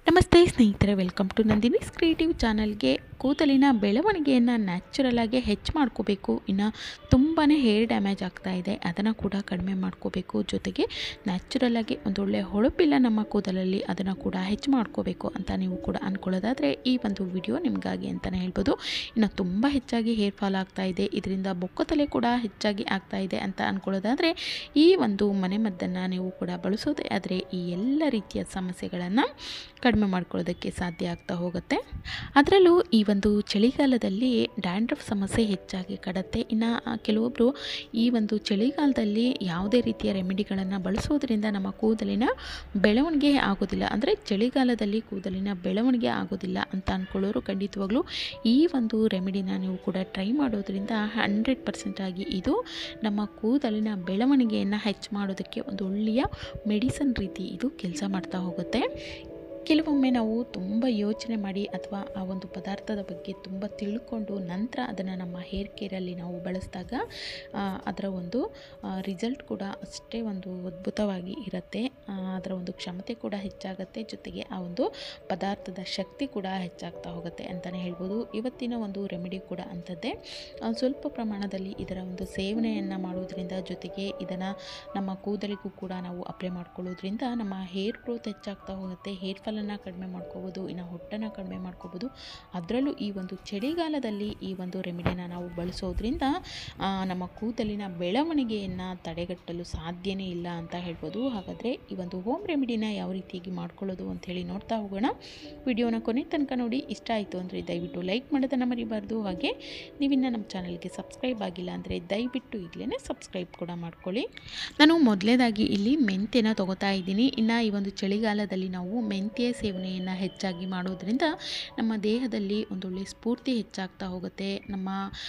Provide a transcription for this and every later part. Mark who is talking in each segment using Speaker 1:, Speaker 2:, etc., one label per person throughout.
Speaker 1: ನಮಸ್ತೆ ಸ್ನೇಹಿತರೆ welcome to Nandini's creative ಚಾನಲ್ಗೆ ಕೂದಲಿನ ಬೆಳವಣಿಗೆಯನ್ನು ನ್ಯಾಚುರಲ್ ಆಗಿ ಹೆಚ್ಚು ಮಾಡ್ಕೋಬೇಕು ಇನ್ನು ತುಂಬಾ ಹೇರ್ ಡ್ಯಾಮೇಜ್ ಆಗ್ತಾ ಇದೆ ಅದನ್ನು ಕೂಡ ಕಡಿಮೆ ಮಾಡ್ಕೋಬೇಕು ಜೊತೆಗೆ ನ್ಯಾಚುರಲ್ ಆಗಿ ಒಂದೊಳ್ಳೆ ಹೊಳಪಿಲ್ಲ ನಮ್ಮ ಕೂದಲಲ್ಲಿ ಅದನ್ನು ಕೂಡ ಹೆಚ್ಚು ಮಾಡ್ಕೋಬೇಕು ಅಂತ ನೀವು ಕೂಡ ಅಂದ್ಕೊಳ್ಳೋದಾದರೆ ಈ ಒಂದು ವಿಡಿಯೋ ನಿಮಗಾಗಿ ಅಂತಲೇ ಹೇಳ್ಬೋದು ಇನ್ನು ತುಂಬ ಹೆಚ್ಚಾಗಿ ಹೇರ್ ಫಾಲ್ ಆಗ್ತಾ ಇದೆ ಇದರಿಂದ ಬೊಕ್ಕತಲೆ ಕೂಡ ಹೆಚ್ಚಾಗಿ ಆಗ್ತಾ ಇದೆ ಅಂತ ಅಂದ್ಕೊಳ್ಳೋದಾದರೆ ಈ ಒಂದು ಮನೆಮದ್ದನ್ನು ನೀವು ಕೂಡ ಬಳಸೋದೇ ಆದರೆ ಈ ಎಲ್ಲ ರೀತಿಯ ಸಮಸ್ಯೆಗಳನ್ನು ಕಡಿಮೆ ಮಾಡ್ಕೊಳ್ಳೋದಕ್ಕೆ ಸಾಧ್ಯ ಆಗ್ತಾ ಹೋಗುತ್ತೆ ಅದರಲ್ಲೂ ಈ ಒಂದು ಚಳಿಗಾಲದಲ್ಲಿ ಡ್ಯಾಂಡ್ರಫ್ ಸಮಸ್ಯೆ ಹೆಚ್ಚಾಗಿ ಕಡತ್ತೆ ಇನ್ನು ಕೆಲವೊಬ್ಬರು ಈ ಒಂದು ಚಳಿಗಾಲದಲ್ಲಿ ಯಾವುದೇ ರೀತಿಯ ರೆಮಿಡಿಗಳನ್ನು ಬಳಸೋದ್ರಿಂದ ನಮ್ಮ ಕೂದಲಿನ ಬೆಳವಣಿಗೆ ಆಗೋದಿಲ್ಲ ಅಂದರೆ ಚಳಿಗಾಲದಲ್ಲಿ ಕೂದಲಿನ ಬೆಳವಣಿಗೆ ಆಗೋದಿಲ್ಲ ಅಂತ ಅಂದ್ಕೊಳ್ಳೋರು ಖಂಡಿತವಾಗ್ಲೂ ಈ ಒಂದು ರೆಮಿಡಿನ ನೀವು ಕೂಡ ಟ್ರೈ ಮಾಡೋದ್ರಿಂದ ಹಂಡ್ರೆಡ್ ಪರ್ಸೆಂಟಾಗಿ ಇದು ನಮ್ಮ ಕೂದಲಿನ ಬೆಳವಣಿಗೆಯನ್ನು ಹೆಚ್ಚು ಮಾಡೋದಕ್ಕೆ ಒಂದು ಒಳ್ಳೆಯ ಮೆಡಿಸನ್ ರೀತಿ ಇದು ಕೆಲಸ ಮಾಡ್ತಾ ಹೋಗುತ್ತೆ ಕೆಲವೊಮ್ಮೆ ನಾವು ತುಂಬ ಯೋಚನೆ ಮಾಡಿ ಅಥವಾ ಆ ಒಂದು ಪದಾರ್ಥದ ಬಗ್ಗೆ ತುಂಬ ತಿಳ್ಕೊಂಡು ನಂತರ ಅದನ್ನು ನಮ್ಮ ಹೇರ್ ಕೇರಲ್ಲಿ ನಾವು ಬಳಸಿದಾಗ ಆ, ಅದರ ಒಂದು ರಿಸಲ್ಟ್ ಕೂಡ ಅಷ್ಟೇ ಒಂದು ಅದ್ಭುತವಾಗಿ ಇರುತ್ತೆ ಆ, ಅದರ ಒಂದು ಕ್ಷಮತೆ ಕೂಡ ಹೆಚ್ಚಾಗುತ್ತೆ ಜೊತೆಗೆ ಆ ಒಂದು ಪದಾರ್ಥದ ಶಕ್ತಿ ಕೂಡ ಹೆಚ್ಚಾಗ್ತಾ ಹೋಗುತ್ತೆ ಅಂತಲೇ ಹೇಳ್ಬೋದು ಇವತ್ತಿನ ಒಂದು ರೆಮಿಡಿ ಕೂಡ ಅಂಥದ್ದೇ ಆ, ಸ್ವಲ್ಪ ಪ್ರಮಾಣದಲ್ಲಿ ಇದರ ಒಂದು ಸೇವನೆಯನ್ನು ಮಾಡೋದ್ರಿಂದ ಜೊತೆಗೆ ಇದನ್ನು ನಮ್ಮ ಕೂದಲಿಗೂ ಕೂಡ ನಾವು ಅಪ್ಲೈ ಮಾಡ್ಕೊಳ್ಳೋದ್ರಿಂದ ನಮ್ಮ ಹೇರ್ ಗ್ರೋತ್ ಹೆಚ್ಚಾಗ್ತಾ ಹೋಗುತ್ತೆ ಹೇರ್ ಫಾಲನ್ನು ಕಡಿಮೆ ಮಾಡ್ಕೋಬೋದು ಇನ್ನು ಹೊಟ್ಟನ್ನು ಕಡಿಮೆ ಮಾಡ್ಕೋಬೋದು ಅದರಲ್ಲೂ ಈ ಒಂದು ಚಳಿಗಾಲದಲ್ಲಿ ಈ ಒಂದು ರೆಮಿಡಿನ ನಾವು ಬಳಸೋದ್ರಿಂದ ಆ, ನಮ್ಮ ಕೂದಲಿನ ಬೆಳವಣಿಗೆಯನ್ನು ತಡೆಗಟ್ಟಲು ಸಾಧ್ಯನೇ ಇಲ್ಲ ಅಂತ ಹೇಳ್ಬೋದು ಹಾಗಾದರೆ ಈ ಒಂದು ಹೋಮ್ ರೆಮಿಡಿನ ಯಾವ ರೀತಿಯಾಗಿ ಮಾಡ್ಕೊಳ್ಳೋದು ಅಂಥೇಳಿ ನೋಡ್ತಾ ಹೋಗೋಣ ವಿಡಿಯೋನ ಕೊನೆ ತನಕ ನೋಡಿ ಇಷ್ಟ ಆಯಿತು ಅಂದರೆ ದಯವಿಟ್ಟು ಲೈಕ್ ಮಾಡೋದನ್ನು ಮರಿಬಾರ್ದು ಹಾಗೆ ನೀವಿನ್ನು ನಮ್ಮ ಚಾನಲ್ಗೆ ಸಬ್ಸ್ಕ್ರೈಬ್ ಆಗಿಲ್ಲ ಅಂದರೆ ದಯವಿಟ್ಟು ಈಗಲೇ ಸಬ್ಸ್ಕ್ರೈಬ್ ಕೂಡ ಮಾಡ್ಕೊಳ್ಳಿ ನಾನು ಮೊದಲೇದಾಗಿ ಇಲ್ಲಿ ಮೆಂತ್ಯನ ತಗೋತಾ ಇದ್ದೀನಿ ಇನ್ನು ಈ ಒಂದು ಚಳಿಗಾಲದಲ್ಲಿ ನಾವು ಮೆಂತ್ಯ ಸೇವನೆಯನ್ನು ಹೆಚ್ಚಾಗಿ ಮಾಡೋದ್ರಿಂದ ನಮ್ಮ ದೇಹದಲ್ಲಿ ಒಂದೊಳ್ಳೆ ಸ್ಫೂರ್ತಿ ಹೆಚ್ಚಾಗ್ತಾ ಹೋಗುತ್ತೆ ನಮ್ಮ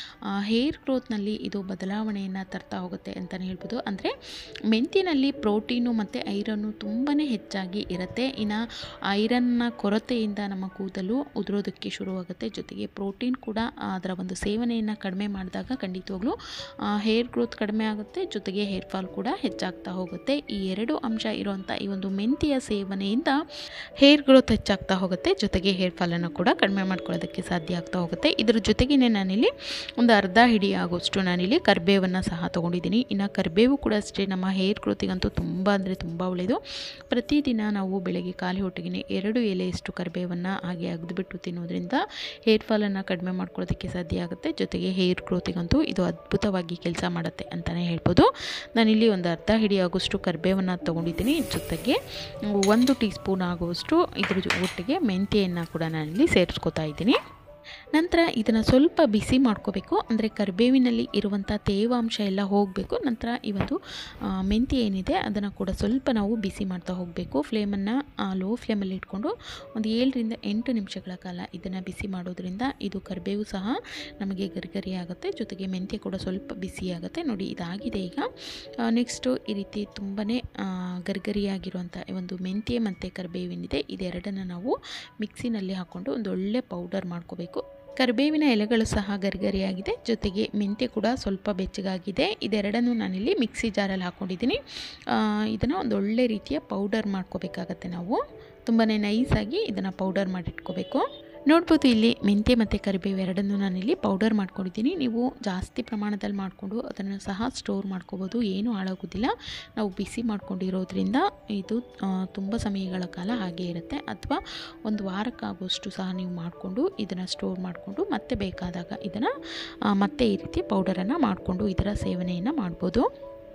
Speaker 1: ಹೇರ್ ಗ್ರೋತ್ನಲ್ಲಿ ಇದು ಬದಲಾವಣೆಯನ್ನು ತರ್ತಾ ಹೋಗುತ್ತೆ ಅಂತಲೇ ಹೇಳ್ಬೋದು ಅಂದರೆ ಮೆಂತ್ಯನಲ್ಲಿ ಪ್ರೋಟೀನು ಮತ್ತು ಐರನ್ನು ತುಂಬಾ ಹೆಚ್ಚಾಗಿ ಇರುತ್ತೆ ಇನ್ನು ಐರನ್ನ ಕೊರತೆಯಿಂದ ನಮ್ಮ ಕೂದಲು ಉದುರೋದಕ್ಕೆ ಶುರುವಾಗುತ್ತೆ ಜೊತೆಗೆ ಪ್ರೋಟೀನ್ ಕೂಡ ಅದರ ಒಂದು ಸೇವನೆಯನ್ನು ಕಡಿಮೆ ಮಾಡಿದಾಗ ಖಂಡಿತವಾಗ್ಲೂ ಹೇರ್ ಗ್ರೋತ್ ಕಡಿಮೆ ಆಗುತ್ತೆ ಜೊತೆಗೆ ಹೇರ್ ಫಾಲ್ ಕೂಡ ಹೆಚ್ಚಾಗ್ತಾ ಹೋಗುತ್ತೆ ಈ ಎರಡು ಅಂಶ ಇರುವಂಥ ಈ ಒಂದು ಮೆಂತ್ಯ ಸೇವನೆಯಿಂದ ಹೇರ್ ಗ್ರೋತ್ ಹೆಚ್ಚಾಗ್ತಾ ಹೋಗುತ್ತೆ ಜೊತೆಗೆ ಹೇರ್ ಫಾಲನ್ನು ಕೂಡ ಕಡಿಮೆ ಮಾಡ್ಕೊಳ್ಳೋದಕ್ಕೆ ಸಾಧ್ಯ ಆಗ್ತಾ ಹೋಗುತ್ತೆ ಇದರ ಜೊತೆಗೇ ನಾನಿಲ್ಲಿ ಒಂದು ಅರ್ಧ ಹಿಡಿ ಆಗೋಷ್ಟು ನಾನಿಲ್ಲಿ ಕರಿಬೇವನ್ನು ಸಹ ತೊಗೊಂಡಿದ್ದೀನಿ ಇನ್ನು ಕರಿಬೇವು ಕೂಡ ಅಷ್ಟೇ ನಮ್ಮ ಹೇರ್ ಗ್ರೋತಿಗಂತೂ ತುಂಬ ಅಂದರೆ ತುಂಬ ಒಳ್ಳೆಯದು ಪ್ರತಿದಿನ ನಾವು ಬೆಳಗ್ಗೆ ಖಾಲಿ ಹೊಟ್ಟೆಗೆ ಎರಡು ಎಲೆಯಷ್ಟು ಕರಿಬೇವನ್ನು ಹಾಗೆ ಅಗ್ದುಬಿಟ್ಟು ತಿನ್ನೋದ್ರಿಂದ ಹೇರ್ ಫಾಲನ್ನು ಕಡಿಮೆ ಮಾಡ್ಕೊಳ್ಳೋದಕ್ಕೆ ಸಾಧ್ಯ ಆಗುತ್ತೆ ಜೊತೆಗೆ ಹೇರ್ ಗ್ರೋತಿಗಂತೂ ಇದು ಅದ್ಭುತವಾಗಿ ಕೆಲಸ ಮಾಡುತ್ತೆ ಅಂತಲೇ ಹೇಳ್ಬೋದು ನಾನಿಲ್ಲಿ ಒಂದು ಅರ್ಧ ಹಿಡಿ ಆಗೋಷ್ಟು ಕರಿಬೇವನ್ನು ತೊಗೊಂಡಿದ್ದೀನಿ ಜೊತೆಗೆ ಒಂದು ಟೀ ಸ್ಪೂನ್ ಆಗುವಷ್ಟು ಇದ್ರ ಜೊ- ಒಟ್ಟಿಗೆ ಮೆಂತ್ಯೆಯನ್ನು ಕೂಡ ನಾನಿಲ್ಲಿ ಸೇರಿಸ್ಕೊತಾ ಇದ್ದೀನಿ ನಂತರ ಇದನ್ನು ಸ್ವಲ್ಪ ಬಿಸಿ ಮಾಡ್ಕೋಬೇಕು ಅಂದರೆ ಕರಿಬೇವಿನಲ್ಲಿ ಇರುವಂಥ ತೇವಾಂಶ ಎಲ್ಲ ಹೋಗಬೇಕು ನಂತರ ಈ ಒಂದು ಆ, ಮೆಂತ್ಯ ಏನಿದೆ ಅದನ್ನು ಕೂಡ ಸ್ವಲ್ಪ ನಾವು ಬಿಸಿ ಮಾಡ್ತಾ ಹೋಗಬೇಕು ಫ್ಲೇಮನ್ನು ಲೋ ಫ್ಲೇಮಲ್ಲಿ ಇಟ್ಕೊಂಡು ಒಂದು ಏಳರಿಂದ ಎಂಟು ನಿಮಿಷಗಳ ಕಾಲ ಇದನ್ನು ಬಿಸಿ ಮಾಡೋದ್ರಿಂದ ಇದು ಕರಿಬೇವು ಸಹ ನಮಗೆ ಗರಿಗರಿ ಆಗುತ್ತೆ ಜೊತೆಗೆ ಮೆಂತ್ಯ ಕೂಡ ಸ್ವಲ್ಪ ಬಿಸಿ ಆಗುತ್ತೆ ನೋಡಿ ಇದಾಗಿದೆ ಈಗ ನೆಕ್ಸ್ಟು ಈ ರೀತಿ ತುಂಬಾ ಗರಿಗರಿಯಾಗಿರುವಂಥ ಒಂದು ಮೆಂತ್ಯ ಮತ್ತು ಕರಿಬೇವಿನಿದೆ ಇದೆರಡನ್ನು ನಾವು ಮಿಕ್ಸಿನಲ್ಲಿ ಹಾಕ್ಕೊಂಡು ಒಂದು ಒಳ್ಳೆ ಪೌಡರ್ ಮಾಡ್ಕೋಬೇಕು ಕರಿಬೇವಿನ ಎಲೆಗಳು ಸಹ ಗರಿಗರಿಯಾಗಿದೆ ಜೊತೆಗೆ ಮೆಂತ್ಯ ಕೂಡ ಸ್ವಲ್ಪ ಬೆಚ್ಚಗಾಗಿದೆ ಇದೆರಡನ್ನು ನಾನಿಲ್ಲಿ ಮಿಕ್ಸಿ ಜಾರಲ್ಲಿ ಹಾಕ್ಕೊಂಡಿದ್ದೀನಿ ಇದನ್ನು ಒಂದು ಒಳ್ಳೆ ರೀತಿಯ ಪೌಡರ್ ಮಾಡ್ಕೋಬೇಕಾಗತ್ತೆ ನಾವು ತುಂಬಾ ನೈಸಾಗಿ ಇದನ್ನು ಪೌಡರ್ ಮಾಡಿಟ್ಕೋಬೇಕು ನೋಡ್ಬೋದು ಇಲ್ಲಿ ಮೆಂತ್ಯ ಮತ್ತು ಕರಿಬೇವು ಎರಡನ್ನೂ ನಾನಿಲ್ಲಿ ಪೌಡರ್ ಮಾಡ್ಕೊಂಡಿದ್ದೀನಿ ನೀವು ಜಾಸ್ತಿ ಪ್ರಮಾಣದಲ್ಲಿ ಮಾಡಿಕೊಂಡು ಅದನ್ನು ಸಹ ಸ್ಟೋರ್ ಮಾಡ್ಕೋಬೋದು ಏನೂ ಹಾಳಾಗೋದಿಲ್ಲ ನಾವು ಬಿಸಿ ಮಾಡ್ಕೊಂಡಿರೋದ್ರಿಂದ ಇದು ಆ, ತುಂಬ ಸಮಯಗಳ ಕಾಲ ಹಾಗೆ ಇರುತ್ತೆ ಅಥವಾ ಒಂದು ವಾರಕ್ಕಾಗುವಷ್ಟು ಸಹ ನೀವು ಮಾಡಿಕೊಂಡು ಇದನ್ನು ಸ್ಟೋರ್ ಮಾಡಿಕೊಂಡು ಮತ್ತೆ ಬೇಕಾದಾಗ ಇದನ್ನು ಆ, ಮತ್ತೆ ಈ ರೀತಿ ಪೌಡರನ್ನು ಮಾಡಿಕೊಂಡು ಇದರ ಸೇವನೆಯನ್ನು ಮಾಡ್ಬೋದು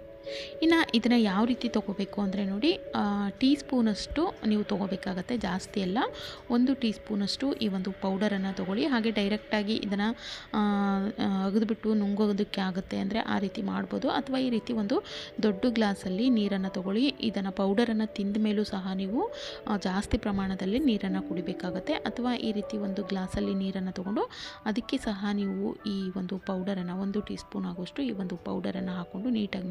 Speaker 1: ಇನ್ನು ಇದನ್ನು ಯಾವ ರೀತಿ ತೊಗೋಬೇಕು ಅಂದರೆ ನೋಡಿ ಟೀ ಸ್ಪೂನಷ್ಟು ನೀವು ತೊಗೋಬೇಕಾಗತ್ತೆ ಜಾಸ್ತಿ ಅಲ್ಲ ಒಂದು ಟೀ ಸ್ಪೂನಷ್ಟು ಈ ಒಂದು ಪೌಡರನ್ನು ತೊಗೊಳ್ಳಿ ಹಾಗೆ ಡೈರೆಕ್ಟಾಗಿ ಇದನ್ನು ಅಗದ್ಬಿಟ್ಟು ನುಂಗೋದಕ್ಕೆ ಆಗುತ್ತೆ ಅಂದರೆ ಆ ರೀತಿ ಮಾಡ್ಬೋದು ಅಥವಾ ಈ ರೀತಿ ಒಂದು ದೊಡ್ಡ ಗ್ಲಾಸಲ್ಲಿ ನೀರನ್ನು ತೊಗೊಳ್ಳಿ ಇದನ್ನು ಪೌಡರನ್ನು ತಿಂದ ಮೇಲೂ ಸಹ ನೀವು ಆ, ಜಾಸ್ತಿ ಪ್ರಮಾಣದಲ್ಲಿ ನೀರನ್ನು ಕುಡಿಬೇಕಾಗತ್ತೆ ಅಥವಾ ಈ ರೀತಿ ಒಂದು ಗ್ಲಾಸಲ್ಲಿ ನೀರನ್ನು ತೊಗೊಂಡು ಅದಕ್ಕೆ ಸಹ ನೀವು ಈ ಒಂದು ಪೌಡರನ್ನು ಒಂದು ಟೀ ಸ್ಪೂನ್ ಆಗುವಷ್ಟು ಈ ಒಂದು ಪೌಡರನ್ನು ಹಾಕ್ಕೊಂಡು ನೀಟಾಗಿ ಮಿಕ್ಸ್ ಮಾಡ್ಕೊಂಡು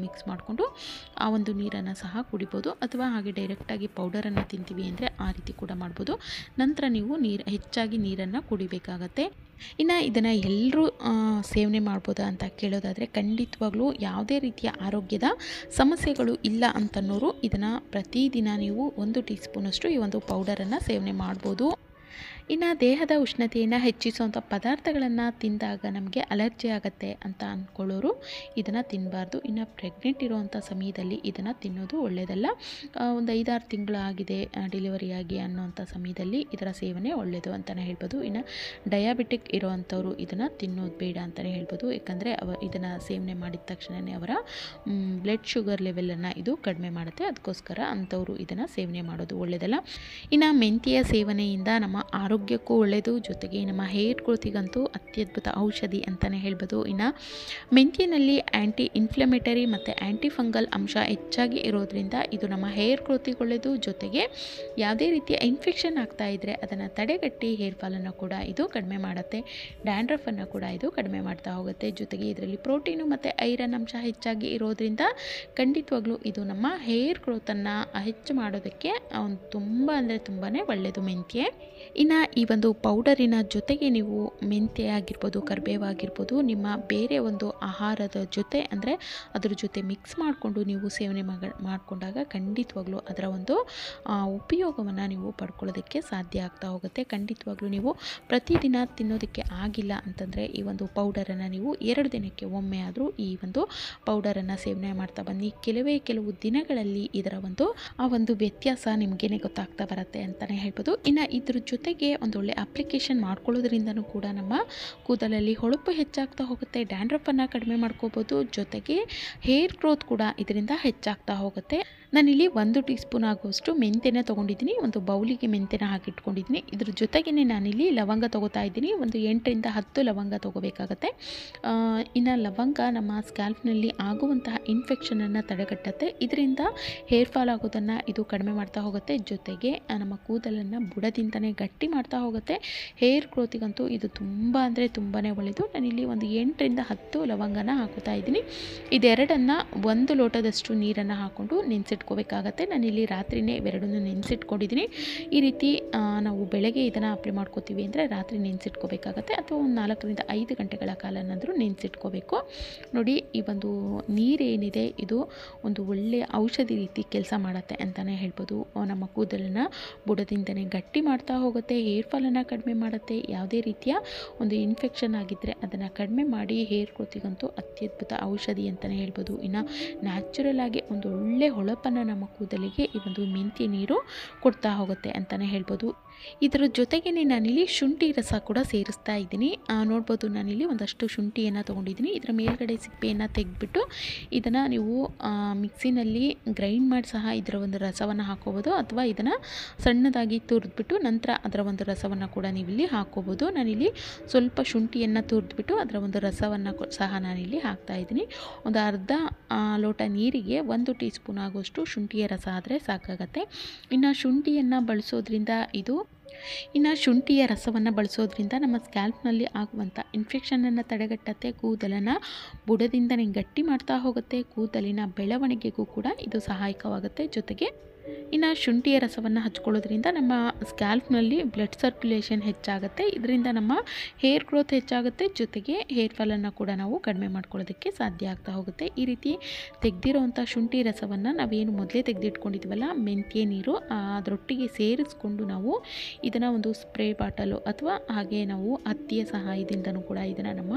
Speaker 1: ಹಾಕ್ಕೊಂಡು ಆ ಒಂದು ನೀರನ್ನು ಸಹ ಕುಡಿಬೋದು ಅಥವಾ ಹಾಗೆ ಡೈರೆಕ್ಟಾಗಿ ಪೌಡರನ್ನು ತಿಂತೀವಿ ಅಂದರೆ ಆ ರೀತಿ ಕೂಡ ಮಾಡ್ಬೋದು ನಂತರ ನೀವು ನೀರು ಹೆಚ್ಚಾಗಿ ನೀರನ್ನು ಕುಡಿಬೇಕಾಗತ್ತೆ ಇನ್ನು ಇದನ್ನು ಎಲ್ಲರೂ ಸೇವನೆ ಮಾಡ್ಬೋದಾ ಅಂತ ಕೇಳೋದಾದರೆ ಖಂಡಿತವಾಗ್ಲೂ ಯಾವುದೇ ರೀತಿಯ ಆರೋಗ್ಯದ ಸಮಸ್ಯೆಗಳು ಇಲ್ಲ ಅಂತನ್ನೋರು ಇದನ್ನು ಪ್ರತಿದಿನ ನೀವು ಒಂದು ಟೀ ಸ್ಪೂನಷ್ಟು ಈ ಒಂದು ಪೌಡರನ್ನು ಸೇವನೆ ಮಾಡ್ಬೋದು ಇನ್ನು ದೇಹದ ಉಷ್ಣತೆಯನ್ನು ಹೆಚ್ಚಿಸುವಂಥ ಪದಾರ್ಥಗಳನ್ನು ತಿಂದಾಗ ನಮಗೆ ಅಲರ್ಜಿ ಆಗುತ್ತೆ ಅಂತ ಅಂದ್ಕೊಳ್ಳೋರು ಇದನ್ನು ತಿನ್ನಬಾರ್ದು ಇನ್ನು ಪ್ರೆಗ್ನೆಂಟ್ ಇರುವಂಥ ಸಮಯದಲ್ಲಿ ಇದನ್ನು ತಿನ್ನೋದು ಒಳ್ಳೆಯದಲ್ಲ ಒಂದು ಐದಾರು ತಿಂಗಳು ಆಗಿದೆ ಡೆಲಿವರಿ ಆಗಿ ಅನ್ನೋಂಥ ಸಮಯದಲ್ಲಿ ಇದರ ಸೇವನೆ ಒಳ್ಳೆಯದು ಅಂತಲೇ ಹೇಳ್ಬೋದು ಇನ್ನು ಡಯಾಬಿಟಿಕ್ ಇರೋವಂಥವ್ರು ಇದನ್ನು ತಿನ್ನೋದು ಬೇಡ ಅಂತಲೇ ಹೇಳ್ಬೋದು ಯಾಕಂದರೆ ಅವ ಇದನ್ನು ಸೇವನೆ ಮಾಡಿದ ತಕ್ಷಣವೇ ಅವರ ಬ್ಲಡ್ ಶುಗರ್ ಲೆವೆಲನ್ನು ಇದು ಕಡಿಮೆ ಮಾಡುತ್ತೆ ಅದಕ್ಕೋಸ್ಕರ ಅಂಥವರು ಇದನ್ನು ಸೇವನೆ ಮಾಡೋದು ಒಳ್ಳೆಯದಲ್ಲ ಇನ್ನು ಮೆಂತ್ಯ ಸೇವನೆಯಿಂದ ನಮ್ಮ ಆರೋಗ್ಯಕ್ಕೂ ಒಳ್ಳೆಯದು ಜೊತೆಗೆ ನಮ್ಮ ಹೇರ್ ಗ್ರೋತಿಗಂತೂ ಅತ್ಯದ್ಭುತ ಔಷಧಿ ಅಂತಲೇ ಹೇಳ್ಬೋದು ಇನ್ನು ಮೆಂತ್ಯನಲ್ಲಿ ಆ್ಯಂಟಿ ಇನ್ಫ್ಲಮೇಟರಿ ಮತ್ತು ಆ್ಯಂಟಿ ಫಂಗಲ್ ಅಂಶ ಹೆಚ್ಚಾಗಿ ಇರೋದ್ರಿಂದ ಇದು ನಮ್ಮ ಹೇರ್ ಗ್ರೋತಿಗೆ ಒಳ್ಳೆಯದು ಜೊತೆಗೆ ಯಾವುದೇ ರೀತಿಯ ಇನ್ಫೆಕ್ಷನ್ ಆಗ್ತಾ ಇದ್ದರೆ ಅದನ್ನು ತಡೆಗಟ್ಟಿ ಹೇರ್ ಫಾಲನ್ನು ಕೂಡ ಇದು ಕಡಿಮೆ ಮಾಡುತ್ತೆ ಡ್ಯಾಂಡ್ರಫನ್ನು ಕೂಡ ಇದು ಕಡಿಮೆ ಮಾಡ್ತಾ ಹೋಗುತ್ತೆ ಜೊತೆಗೆ ಇದರಲ್ಲಿ ಪ್ರೋಟೀನು ಮತ್ತು ಐರನ್ ಅಂಶ ಹೆಚ್ಚಾಗಿ ಇರೋದ್ರಿಂದ ಖಂಡಿತವಾಗ್ಲೂ ಇದು ನಮ್ಮ ಹೇರ್ ಗ್ರೋತನ್ನು ಹೆಚ್ಚು ಮಾಡೋದಕ್ಕೆ ಒಂದು ತುಂಬ ಅಂದರೆ ತುಂಬಾ ಒಳ್ಳೆಯದು ಮೆಂತ್ಯೆ ಇನ್ನು ಈ ಒಂದು ಪೌಡರಿನ ಜೊತೆಗೆ ನೀವು ಮೆಂತ್ಯೆ ಆಗಿರ್ಬೋದು ಕರಿಬೇವು ಆಗಿರ್ಬೋದು ನಿಮ್ಮ ಬೇರೆ ಒಂದು ಆಹಾರದ ಜೊತೆ ಅಂದರೆ ಅದ್ರ ಜೊತೆ ಮಿಕ್ಸ್ ಮಾಡಿಕೊಂಡು ನೀವು ಸೇವನೆ ಮಗ ಮಾಡಿಕೊಂಡಾಗ ಖಂಡಿತವಾಗ್ಲೂ ಅದರ ಒಂದು ಉಪಯೋಗವನ್ನು ನೀವು ಪಡ್ಕೊಳ್ಳೋದಕ್ಕೆ ಸಾಧ್ಯ ಆಗ್ತಾ ಹೋಗುತ್ತೆ ಖಂಡಿತವಾಗ್ಲೂ ನೀವು ಪ್ರತಿದಿನ ತಿನ್ನೋದಕ್ಕೆ ಆಗಿಲ್ಲ ಅಂತಂದರೆ ಈ ಒಂದು ಪೌಡರನ್ನು ನೀವು ಎರಡು ದಿನಕ್ಕೆ ಒಮ್ಮೆ ಆದರೂ ಈ ಒಂದು ಪೌಡರನ್ನು ಸೇವನೆ ಮಾಡ್ತಾ ಬನ್ನಿ ಕೆಲವೇ ಕೆಲವು ದಿನಗಳಲ್ಲಿ ಇದರ ಒಂದು ಆ ಒಂದು ವ್ಯತ್ಯಾಸ ನಿಮಗೇನೆ ಗೊತ್ತಾಗ್ತಾ ಬರುತ್ತೆ ಅಂತಲೇ ಹೇಳ್ಬೋದು ಇನ್ನು ಇದ್ರ ಜೊತೆಗೆ ಒಂದೊಳ್ಳೆ ಅಪ್ಲಿಕೇಶನ್ ಮಾಡ್ಕೊಳ್ಳೋದ್ರಿಂದನೂ ಕೂಡ ನಮ್ಮ ಕೂದಲಲ್ಲಿ ಹೊಳಪು ಹೆಚ್ಚಾಗ್ತಾ ಹೋಗುತ್ತೆ ಡ್ಯಾಂಡ್ರಫನ್ನು ಕಡಿಮೆ ಮಾಡ್ಕೋಬೋದು ಜೊತೆಗೆ ಹೇರ್ ಗ್ರೋತ್ ಕೂಡ ಇದರಿಂದ ಹೆಚ್ಚಾಗ್ತಾ ಹೋಗುತ್ತೆ ನಾನಿಲ್ಲಿ ಒಂದು ಟೀ ಸ್ಪೂನ್ ಆಗುವಷ್ಟು ಮೆಂತೆನ ತೊಗೊಂಡಿದ್ದೀನಿ ಒಂದು ಬೌಲಿಗೆ ಮೆಂತೆನ ಹಾಕಿಟ್ಕೊಂಡಿದ್ದೀನಿ ಇದ್ರ ಜೊತೆಗೇ ನಾನಿಲ್ಲಿ ಲವಂಗ ತೊಗೋತಾ ಇದ್ದೀನಿ ಒಂದು ಎಂಟರಿಂದ ಹತ್ತು ಲವಂಗ ತೊಗೋಬೇಕಾಗತ್ತೆ ಇನ್ನು ಲವಂಗ ನಮ್ಮ ಸ್ಕ್ಯಾಲ್ಫ್ನಲ್ಲಿ ಆಗುವಂತಹ ಇನ್ಫೆಕ್ಷನನ್ನು ತಡೆಗಟ್ಟುತ್ತೆ ಇದರಿಂದ ಹೇರ್ ಫಾಲ್ ಆಗೋದನ್ನು ಇದು ಕಡಿಮೆ ಮಾಡ್ತಾ ಹೋಗುತ್ತೆ ಜೊತೆಗೆ ನಮ್ಮ ಕೂದಲನ್ನು ಬುಡದಿಂದನೇ ಗಟ್ಟಿ ಮಾಡ್ತಾ ಹೋಗುತ್ತೆ ಹೇರ್ ಗ್ರೋತಿಗಂತೂ ಇದು ತುಂಬ ಅಂದರೆ ತುಂಬಾ ಒಳ್ಳೆಯದು ನಾನಿಲ್ಲಿ ಒಂದು ಎಂಟರಿಂದ ಹತ್ತು ಲವಂಗನ ಹಾಕೋತಾ ಇದ್ದೀನಿ ಇದೆರಡನ್ನು ಒಂದು ಲೋಟದಷ್ಟು ನೀರನ್ನು ಹಾಕ್ಕೊಂಡು ನೆನೆಸಿಟ್ಕೋಬೇಕಾಗತ್ತೆ ನಾನಿಲ್ಲಿ ರಾತ್ರಿನೇ ಇವೆರಡನ್ನು ನೆನೆಸಿಟ್ಕೊಂಡಿದ್ದೀನಿ ಈ ರೀತಿ ನಾವು ಬೆಳಗ್ಗೆ ಇದನ್ನು ಅಪ್ಲೈ ಮಾಡ್ಕೋತೀವಿ ಅಂದರೆ ರಾತ್ರಿ ನೆನೆಸಿಟ್ಕೋಬೇಕಾಗತ್ತೆ ಅಥವಾ ಒಂದು ನಾಲ್ಕರಿಂದ ಐದು ಗಂಟೆಗಳ ಕಾಲನಾದರೂ ನೆನೆಸಿಟ್ಕೋಬೇಕು ನೋಡಿ ಈ ಒಂದು ನೀರೇನಿದೆ ಇದು ಒಂದು ಒಳ್ಳೆಯ ಔಷಧಿ ರೀತಿ ಕೆಲಸ ಮಾಡುತ್ತೆ ಅಂತಲೇ ಹೇಳ್ಬೋದು ನಮ್ಮ ಕೂದಲನ್ನು ಬುಡದಿಂದನೇ ಗಟ್ಟಿ ಮಾಡ್ತಾ ಹೋಗುತ್ತೆ ಹೇರ್ ಫಾಲನ್ನು ಕಡಿಮೆ ಮಾಡುತ್ತೆ ಯಾವುದೇ ರೀತಿಯ ಒಂದು ಇನ್ಫೆಕ್ಷನ್ ಆಗಿದ್ದರೆ ಅದನ್ನು ಕಡಿಮೆ ಮಾಡಿ ಹೇರ್ ಗ್ರೋತಿಗಂತೂ ಅತ್ಯದ್ಭುತ ಔಷಧಿ ಅಂತಲೇ ಹೇಳ್ಬೋದು ಇನ್ನು ನ್ಯಾಚುರಲ್ ಆಗಿ ಒಂದು ಒಳ್ಳೆ ಹೊಳಪನ್ನು ನಮ್ಮ ಕೂದಲಿಗೆ ಈ ಒಂದು ಮೆಂತ್ಯ ನೀರು ಕೊಡ್ತಾ ಹೋಗುತ್ತೆ ಅಂತಲೇ ಹೇಳ್ಬೋದು ಇದರ ಜೊತೆಗೇ ನಾನಿಲ್ಲಿ ಶುಂಠಿ ರಸ ಕೂಡ ಸೇರಿಸ್ತಾ ಇದ್ದೀನಿ ನೋಡ್ಬೋದು ನಾನಿಲ್ಲಿ ಒಂದಷ್ಟು ಶುಂಠಿಯನ್ನು ತೊಗೊಂಡಿದ್ದೀನಿ ಇದರ ಮೇಲ್ಗಡೆ ಸಿಪ್ಪೆಯನ್ನು ತೆಗೆದ್ಬಿಟ್ಟು ಇದನ್ನು ನೀವು ಮಿಕ್ಸಿನಲ್ಲಿ ಗ್ರೈಂಡ್ ಮಾಡಿ ಸಹ ಇದರ ಒಂದು ರಸವನ್ನು ಹಾಕೋಬೋದು ಅಥವಾ ಇದನ್ನು ಸಣ್ಣದಾಗಿ ತುರಿದ್ಬಿಟ್ಟು ನಂತರ ಅದರ ಒಂದು ರಸವನ್ನು ಕೂಡ ನೀವಿಲ್ಲಿ ಹಾಕ್ಕೋಬೋದು ನಾನಿಲ್ಲಿ ಸ್ವಲ್ಪ ಶುಂಠಿಯನ್ನು ತುರಿದ್ಬಿಟ್ಟು ಅದರ ಒಂದು ರಸವನ್ನು ಸಹ ನಾನಿಲ್ಲಿ ಹಾಕ್ತಾ ಇದ್ದೀನಿ ಒಂದು ಅರ್ಧ ಲೋಟ ನೀರಿಗೆ ಒಂದು ಟೀ ಸ್ಪೂನ್ ಆಗುವಷ್ಟು ಶುಂಠಿಯ ರಸ ಆದರೆ ಸಾಕಾಗತ್ತೆ ಇನ್ನು ಶುಂಠಿಯನ್ನು ಬಳಸೋದ್ರಿಂದ ಇದು ಇನ್ನು ಶುಂಠಿಯ ರಸವನ್ನು ಬಳಸೋದ್ರಿಂದ ನಮ್ಮ ಸ್ಕ್ಯಾಲ್ಪ್ನಲ್ಲಿ ಆಗುವಂಥ ಇನ್ಫೆಕ್ಷನನ್ನು ತಡೆಗಟ್ಟುತ್ತೆ ಕೂದಲನ್ನು ಬುಡದಿಂದನೇ ಗಟ್ಟಿ ಮಾಡ್ತಾ ಹೋಗುತ್ತೆ ಕೂದಲಿನ ಬೆಳವಣಿಗೆಗೂ ಕೂಡ ಇದು ಸಹಾಯಕವಾಗುತ್ತೆ ಜೊತೆಗೆ ಇನ್ನು ಶುಂಠಿಯ ರಸವನ್ನು ಹಚ್ಕೊಳ್ಳೋದ್ರಿಂದ ನಮ್ಮ ಸ್ಕ್ಯಾಲ್ಪ್ನಲ್ಲಿ ಬ್ಲಡ್ ಸರ್ಕ್ಯುಲೇಷನ್ ಹೆಚ್ಚಾಗುತ್ತೆ ಇದರಿಂದ ನಮ್ಮ ಹೇರ್ ಗ್ರೋತ್ ಹೆಚ್ಚಾಗುತ್ತೆ ಜೊತೆಗೆ ಹೇರ್ ಫಾಲನ್ನು ಕೂಡ ನಾವು ಕಡಿಮೆ ಮಾಡ್ಕೊಳ್ಳೋದಕ್ಕೆ ಸಾಧ್ಯ ಆಗ್ತಾ ಹೋಗುತ್ತೆ ಈ ರೀತಿ ತೆಗೆದಿರೋವಂಥ ಶುಂಠಿ ರಸವನ್ನು ನಾವೇನು ಮೊದಲೇ ತೆಗೆದಿಟ್ಕೊಂಡಿದ್ವಲ್ಲ ಮೆಂತ್ಯ ನೀರು ಅದರೊಟ್ಟಿಗೆ ಸೇರಿಸ್ಕೊಂಡು ನಾವು ಇದನ್ನು ಒಂದು ಸ್ಪ್ರೇ ಬಾಟಲು ಅಥವಾ ಹಾಗೆ ನಾವು ಹತ್ತಿಯ ಸಹಾಯದಿಂದನೂ ಕೂಡ ಇದನ್ನು ನಮ್ಮ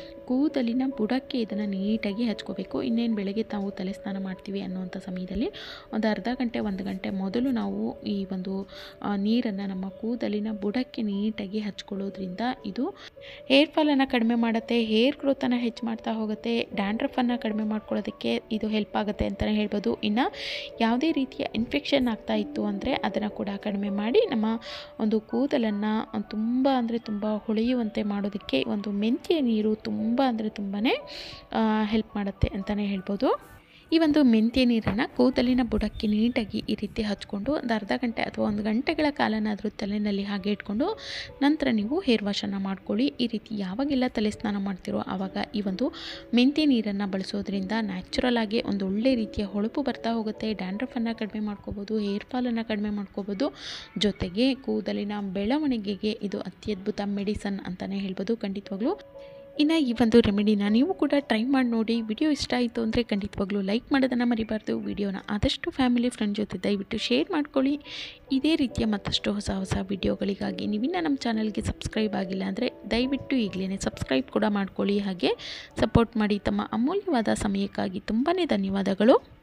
Speaker 1: ಕೂದಲಿನ ಬುಡಕ್ಕೆ ಇದನ್ನು ನೀಟಾಗಿ ಹಚ್ಕೋಬೇಕು ಇನ್ನೇನು ಬೆಳಗ್ಗೆ ತಾವು ತಲೆ ಸ್ನಾನ ಮಾಡ್ತೀವಿ ಅನ್ನುವಂಥ ಸಮಯದಲ್ಲಿ ಒಂದು ಅರ್ಧ ಗಂಟೆ ಒಂದು ಗಂಟೆ ಮೊದಲು ನಾವು ಈ ಒಂದು ನೀರನ್ನು ನಮ್ಮ ಕೂದಲಿನ ಬುಡಕ್ಕೆ ನೀಟಾಗಿ ಹಚ್ಕೊಳ್ಳೋದ್ರಿಂದ ಇದು ಹೇರ್ ಫಾಲನ್ನು ಕಡಿಮೆ ಮಾಡುತ್ತೆ ಹೇರ್ ಗ್ರೋತನ್ನು ಹೆಚ್ಚು ಮಾಡ್ತಾ ಹೋಗುತ್ತೆ ಡ್ಯಾಂಡ್ರಫನ್ನು ಕಡಿಮೆ ಮಾಡ್ಕೊಳ್ಳೋದಕ್ಕೆ ಇದು ಹೆಲ್ಪ್ ಆಗುತ್ತೆ ಅಂತಲೇ ಹೇಳ್ಬೋದು ಇನ್ನು ಯಾವುದೇ ರೀತಿಯ ಇನ್ಫೆಕ್ಷನ್ ಆಗ್ತಾ ಇತ್ತು ಅಂದರೆ ಅದನ್ನು ಕೂಡ ಕಡಿಮೆ ಮಾಡಿ ನಮ್ಮ ಒಂದು ಕೂದಲನ್ನು ತುಂಬ ಅಂದರೆ ತುಂಬ ಹೊಳೆಯುವಂತೆ ಮಾಡೋದಕ್ಕೆ ಒಂದು ಮೆಂತ್ಯ ನೀರು ತುಂಬ ಅಂದರೆ ತುಂಬಾ ಹೆಲ್ಪ್ ಮಾಡುತ್ತೆ ಅಂತಲೇ ಹೇಳ್ಬೋದು ಈ ಒಂದು ಮೆಂತ್ಯ ನೀರನ್ನು ಕೂದಲಿನ ಬುಡಕ್ಕೆ ನೀಟಾಗಿ ಈ ರೀತಿ ಹಚ್ಕೊಂಡು ಒಂದು ಅರ್ಧ ಗಂಟೆ ಅಥವಾ ಒಂದು ಗಂಟೆಗಳ ಕಾಲನಾದರೂ ತಲೆಯಲ್ಲಿ ಹಾಗೆ ಇಟ್ಕೊಂಡು ನಂತರ ನೀವು ಹೇರ್ ವಾಶನ್ನು ಮಾಡ್ಕೊಳ್ಳಿ ಈ ರೀತಿ ಯಾವಾಗೆಲ್ಲ ತಲೆ ಸ್ನಾನ ಮಾಡ್ತೀರೋ ಆವಾಗ ಈ ಒಂದು ಮೆಂತ್ಯ ನೀರನ್ನು ಬಳಸೋದ್ರಿಂದ ನ್ಯಾಚುರಲ್ ಆಗಿ ಒಂದು ಒಳ್ಳೆ ರೀತಿಯ ಹೊಳಪು ಬರ್ತಾ ಹೋಗುತ್ತೆ ಡ್ಯಾಂಡ್ರಫನ್ನು ಕಡಿಮೆ ಮಾಡ್ಕೋಬೋದು ಹೇರ್ ಫಾಲನ್ನು ಕಡಿಮೆ ಮಾಡ್ಕೋಬೋದು ಜೊತೆಗೆ ಕೂದಲಿನ ಬೆಳವಣಿಗೆಗೆ ಇದು ಅತ್ಯದ್ಭುತ ಮೆಡಿಸನ್ ಅಂತಲೇ ಹೇಳ್ಬೋದು ಖಂಡಿತವಾಗ್ಲೂ ಇನ್ನು ಈ ಒಂದು ರೆಮಿಡಿನ ನೀವು ಕೂಡ ಟ್ರೈ ಮಾಡಿ ನೋಡಿ ವಿಡಿಯೋ ಇಷ್ಟ ಆಯಿತು ಅಂದರೆ ಖಂಡಿತವಾಗ್ಲೂ ಲೈಕ್ ಮಾಡೋದನ್ನು ಮರಿಬಾರ್ದು ವಿಡಿಯೋನ ಆದಷ್ಟು ಫ್ಯಾಮಿಲಿ ಫ್ರೆಂಡ್ ಜೊತೆ ದಯವಿಟ್ಟು ಶೇರ್ ಮಾಡ್ಕೊಳ್ಳಿ ಇದೇ ರೀತಿಯ ಮತ್ತಷ್ಟು ಹೊಸ ಹೊಸ ವಿಡಿಯೋಗಳಿಗಾಗಿ ನೀವಿನ್ನ ನಮ್ಮ ಚಾನಲ್ಗೆ ಸಬ್ಸ್ಕ್ರೈಬ್ ಆಗಿಲ್ಲ ಅಂದರೆ ದಯವಿಟ್ಟು ಈಗಲೇ ಸಬ್ಸ್ಕ್ರೈಬ್ ಕೂಡ ಮಾಡ್ಕೊಳ್ಳಿ ಹಾಗೆ ಸಪೋರ್ಟ್ ಮಾಡಿ ತಮ್ಮ ಅಮೂಲ್ಯವಾದ ಸಮಯಕ್ಕಾಗಿ ತುಂಬಾ ಧನ್ಯವಾದಗಳು